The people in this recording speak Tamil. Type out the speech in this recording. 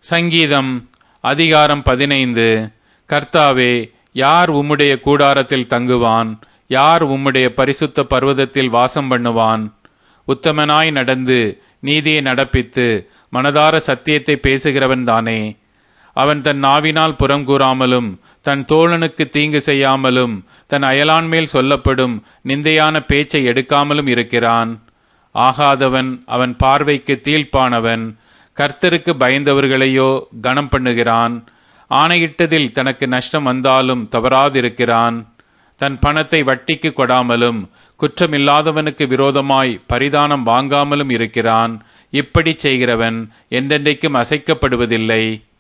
சங்கீதம் அதிகாரம் பதினைந்து கர்த்தாவே யார் உம்முடைய கூடாரத்தில் தங்குவான் யார் உம்முடைய பரிசுத்த பர்வதத்தில் வாசம் பண்ணுவான் உத்தமனாய் நடந்து நீதியை நடப்பித்து மனதார சத்தியத்தை பேசுகிறவன் தானே அவன் தன் நாவினால் புறம் கூறாமலும் தன் தோழனுக்கு தீங்கு செய்யாமலும் தன் அயலான் மேல் சொல்லப்படும் நிந்தையான பேச்சை எடுக்காமலும் இருக்கிறான் ஆகாதவன் அவன் பார்வைக்கு தீழ்ப்பானவன் கர்த்தருக்கு பயந்தவர்களையோ கனம் பண்ணுகிறான் ஆணையிட்டதில் தனக்கு நஷ்டம் வந்தாலும் தவறாதிருக்கிறான் தன் பணத்தை வட்டிக்கு கொடாமலும் குற்றமில்லாதவனுக்கு விரோதமாய் பரிதானம் வாங்காமலும் இருக்கிறான் இப்படி செய்கிறவன் என்றென்றைக்கும் அசைக்கப்படுவதில்லை